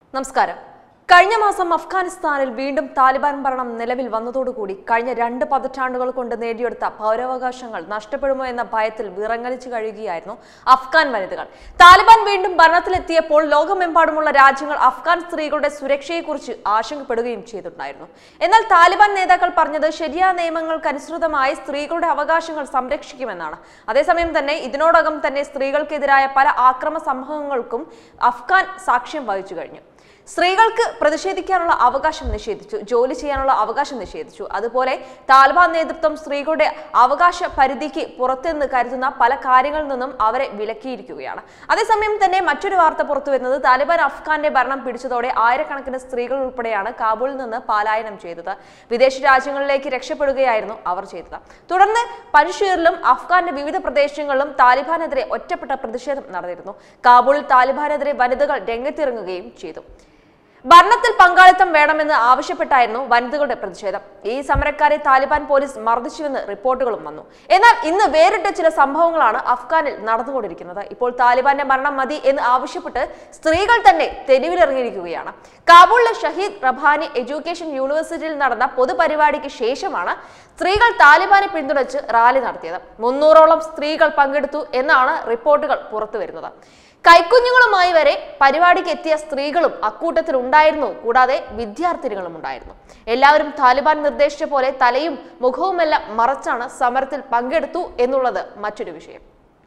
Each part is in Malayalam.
നമസ്കാരം കഴിഞ്ഞ മാസം അഫ്ഗാനിസ്ഥാനിൽ വീണ്ടും താലിബാൻ ഭരണം നിലവിൽ വന്നതോടുകൂടി കഴിഞ്ഞ രണ്ട് പതിറ്റാണ്ടുകൾ കൊണ്ട് നേടിയെടുത്ത പൗരാവകാശങ്ങൾ നഷ്ടപ്പെടുമോ എന്ന ഭയത്തിൽ വിറങ്ങലിച്ചു കഴിയുകയായിരുന്നു അഫ്ഗാൻ വനിതകൾ താലിബാൻ വീണ്ടും ഭരണത്തിലെത്തിയപ്പോൾ ലോകമെമ്പാടുമുള്ള രാജ്യങ്ങൾ അഫ്ഗാൻ സ്ത്രീകളുടെ സുരക്ഷയെക്കുറിച്ച് ആശങ്കപ്പെടുകയും ചെയ്തിട്ടുണ്ടായിരുന്നു എന്നാൽ താലിബാൻ നേതാക്കൾ പറഞ്ഞത് ശരിയായ നിയമങ്ങൾക്കനുസൃതമായി സ്ത്രീകളുടെ അവകാശങ്ങൾ സംരക്ഷിക്കുമെന്നാണ് അതേസമയം തന്നെ ഇതിനോടകം തന്നെ സ്ത്രീകൾക്കെതിരായ പല ആക്രമ സംഭവങ്ങൾക്കും അഫ്ഗാൻ സാക്ഷ്യം വഹിച്ചു കഴിഞ്ഞു സ്ത്രീകൾക്ക് പ്രതിഷേധിക്കാനുള്ള അവകാശം നിഷേധിച്ചു ജോലി ചെയ്യാനുള്ള അവകാശം നിഷേധിച്ചു അതുപോലെ താലിബാൻ നേതൃത്വം സ്ത്രീകളുടെ അവകാശ പരിധിക്ക് പുറത്തെന്ന് കരുതുന്ന പല കാര്യങ്ങളിൽ നിന്നും അവരെ വിലക്കിയിരിക്കുകയാണ് അതേസമയം തന്നെ മറ്റൊരു വാർത്ത പുറത്തു വരുന്നത് താലിബാൻ അഫ്ഗാന്റെ ഭരണം പിടിച്ചതോടെ ആയിരക്കണക്കിന് സ്ത്രീകൾ ഉൾപ്പെടെയാണ് കാബൂളിൽ നിന്ന് പലായനം ചെയ്തത് വിദേശ രാജ്യങ്ങളിലേക്ക് രക്ഷപ്പെടുകയായിരുന്നു അവർ ചെയ്തത് തുടർന്ന് പൻഷീറിലും അഫ്ഗാന്റെ വിവിധ പ്രദേശങ്ങളിലും താലിബാനെതിരെ ഒറ്റപ്പെട്ട പ്രതിഷേധം നടന്നിരുന്നു കാബൂളിൽ താലിബാനെതിരെ വനിതകൾ രംഗത്തിറങ്ങുകയും ചെയ്തു ഭരണത്തിൽ പങ്കാളിത്തം വേണമെന്ന് ആവശ്യപ്പെട്ടായിരുന്നു വനിതകളുടെ പ്രതിഷേധം ഈ സമരക്കാരെ താലിബാൻ പോലീസ് മർദ്ദിച്ചുവെന്ന് റിപ്പോർട്ടുകളും വന്നു എന്നാൽ ഇന്ന് വേറിട്ട ചില സംഭവങ്ങളാണ് അഫ്ഗാനിൽ നടന്നുകൊണ്ടിരിക്കുന്നത് ഇപ്പോൾ താലിബാന്റെ മരണം മതി എന്ന് ആവശ്യപ്പെട്ട് സ്ത്രീകൾ തന്നെ തെരുവിലിറങ്ങിയിരിക്കുകയാണ് കാബൂളിലെ ഷഹീദ് റബാനി എഡ്യൂക്കേഷൻ യൂണിവേഴ്സിറ്റിയിൽ നടന്ന പൊതുപരിപാടിക്ക് ശേഷമാണ് സ്ത്രീകൾ താലിബാനെ പിന്തുണച്ച് റാലി നടത്തിയത് മുന്നൂറോളം സ്ത്രീകൾ പങ്കെടുത്തു എന്നാണ് റിപ്പോർട്ടുകൾ പുറത്തുവരുന്നത് കൈക്കുഞ്ഞുങ്ങളുമായി വരെ പരിപാടിക്ക് എത്തിയ സ്ത്രീകളും അക്കൂട്ടത്തിൽ ഉണ്ടായിരുന്നു കൂടാതെ വിദ്യാർത്ഥിനികളും ഉണ്ടായിരുന്നു എല്ലാവരും താലിബാൻ നിർദ്ദേശിച്ച പോലെ തലയും മുഖവുമെല്ലാം മറച്ചാണ് സമരത്തിൽ പങ്കെടുത്തു എന്നുള്ളത് മറ്റൊരു വിഷയം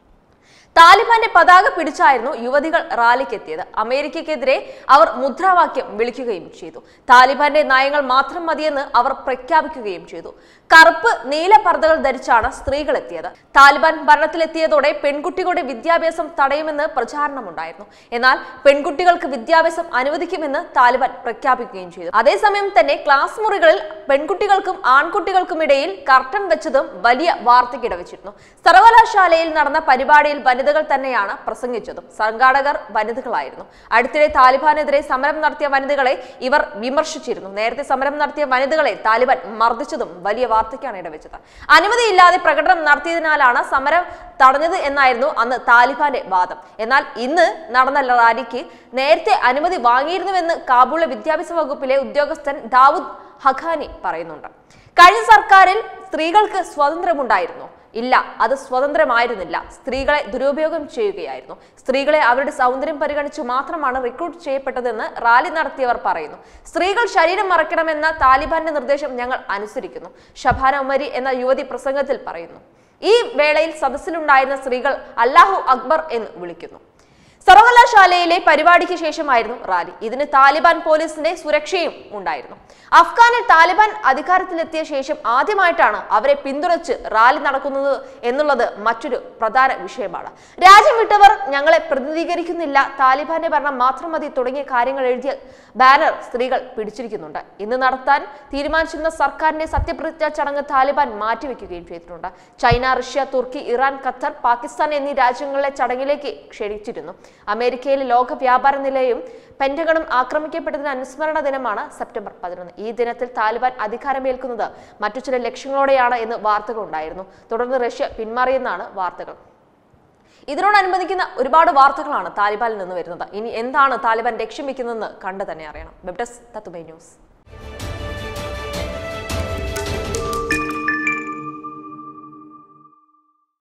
താലിബാന്റെ പതാക പിടിച്ചായിരുന്നു യുവതികൾ റാലിക്കെത്തിയത് അമേരിക്കയ്ക്കെതിരെ അവർ മുദ്രാവാക്യം വിളിക്കുകയും ചെയ്തു താലിബാന്റെ നയങ്ങൾ മാത്രം മതിയെന്ന് അവർ പ്രഖ്യാപിക്കുകയും ചെയ്തു കറുപ്പ് നീല പർദ്ദകൾ ധരിച്ചാണ് സ്ത്രീകൾ എത്തിയത് താലിബാൻ ഭരണത്തിലെത്തിയതോടെ പെൺകുട്ടികളുടെ വിദ്യാഭ്യാസം തടയുമെന്ന് പ്രചാരണമുണ്ടായിരുന്നു എന്നാൽ പെൺകുട്ടികൾക്ക് വിദ്യാഭ്യാസം അനുവദിക്കുമെന്ന് താലിബാൻ പ്രഖ്യാപിക്കുകയും ചെയ്തു അതേസമയം തന്നെ ക്ലാസ് മുറികളിൽ പെൺകുട്ടികൾക്കും ആൺകുട്ടികൾക്കും ഇടയിൽ കർട്ടൻ വെച്ചതും വലിയ വാർത്തയ്ക്കിടവച്ചിരുന്നു സർവകലാശാലയിൽ നടന്ന പരിപാടിയിൽ വനിതകൾ തന്നെയാണ് പ്രസംഗിച്ചതും സംഘാടകർ വനിതകളായിരുന്നു അടുത്തിടെ താലിബാനെതിരെ സമരം നടത്തിയ വനിതകളെ ഇവർ വിമർശിച്ചിരുന്നു നേരത്തെ സമരം നടത്തിയ വനിതകളെ താലിബാൻ മർദ്ദിച്ചതും വലിയ വാർത്തയ്ക്കാണ് ഇടവെച്ചത് അനുമതിയില്ലാതെ പ്രകടനം നടത്തിയതിനാലാണ് സമരം തടഞ്ഞത് എന്നായിരുന്നു അന്ന് താലിബാന്റെ വാദം എന്നാൽ ഇന്ന് നടന്ന റാലിക്ക് നേരത്തെ അനുമതി വാങ്ങിയിരുന്നുവെന്ന് കാബൂളിലെ വിദ്യാഭ്യാസ വകുപ്പിലെ ഉദ്യോഗസ്ഥൻ ദാവൂദ് ഹഖാനി പറയുന്നുണ്ട് കഴിഞ്ഞ സർക്കാരിൽ സ്ത്രീകൾക്ക് സ്വാതന്ത്ര്യമുണ്ടായിരുന്നു ഇല്ല അത് സ്വതന്ത്രമായിരുന്നില്ല സ്ത്രീകളെ ദുരുപയോഗം ചെയ്യുകയായിരുന്നു സ്ത്രീകളെ അവരുടെ സൗന്ദര്യം പരിഗണിച്ചു മാത്രമാണ് റിക്രൂട്ട് ചെയ്യപ്പെട്ടതെന്ന് റാലി നടത്തിയവർ പറയുന്നു സ്ത്രീകൾ ശരീരം മറയ്ക്കണമെന്ന താലിബാന്റെ നിർദ്ദേശം ഞങ്ങൾ അനുസരിക്കുന്നു ഷബാന ഉമരി എന്ന യുവതി പ്രസംഗത്തിൽ പറയുന്നു ഈ വേളയിൽ സദസ്സിലുണ്ടായിരുന്ന സ്ത്രീകൾ അല്ലാഹു അക്ബർ എന്ന് വിളിക്കുന്നു സർവകലാശാലയിലെ പരിപാടിക്ക് ശേഷമായിരുന്നു റാലി ഇതിന് താലിബാൻ പോലീസിന്റെ സുരക്ഷയും ഉണ്ടായിരുന്നു അഫ്ഗാനിൽ താലിബാൻ അധികാരത്തിലെത്തിയ ശേഷം ആദ്യമായിട്ടാണ് അവരെ പിന്തുണച്ച് റാലി നടക്കുന്നത് എന്നുള്ളത് മറ്റൊരു പ്രധാന വിഷയമാണ് രാജ്യം വിട്ടവർ ഞങ്ങളെ പ്രതിനിധീകരിക്കുന്നില്ല താലിബാന്റെ ഭരണം മാത്രം മതി തുടങ്ങിയ കാര്യങ്ങൾ എഴുതിയ ബാനർ സ്ത്രീകൾ പിടിച്ചിരിക്കുന്നുണ്ട് ഇന്ന് നടത്താൻ തീരുമാനിച്ചിരുന്ന സർക്കാരിന്റെ സത്യപ്രതിജ്ഞാ ചടങ്ങ് താലിബാൻ മാറ്റിവെക്കുകയും ചെയ്തിട്ടുണ്ട് ചൈന റഷ്യ തുർക്കി ഇറാൻ ഖത്തർ പാകിസ്ഥാൻ എന്നീ രാജ്യങ്ങളിലെ ചടങ്ങിലേക്ക് ക്ഷണിച്ചിരുന്നു അമേരിക്കയിലെ ലോക വ്യാപാര നിലയം പെന്റഗണും ആക്രമിക്കപ്പെട്ടതിന് അനുസ്മരണ ദിനമാണ് സെപ്റ്റംബർ പതിനൊന്ന് ഈ ദിനത്തിൽ താലിബാൻ അധികാരമേൽക്കുന്നത് മറ്റു ചില ലക്ഷ്യങ്ങളോടെയാണ് എന്ന് വാർത്തകൾ ഉണ്ടായിരുന്നു തുടർന്ന് റഷ്യ പിന്മാറിയെന്നാണ് വാർത്തകൾ ഇതിനോടനുബന്ധിക്കുന്ന ഒരുപാട് വാർത്തകളാണ് താലിബാനിൽ നിന്ന് വരുന്നത് ഇനി എന്താണ് താലിബാൻ ലക്ഷ്യം വെക്കുന്നതെന്ന് കണ്ടു തന്നെ അറിയണം വെബ് ഡെസ്ക് തത്തുമൈ ന്യൂസ്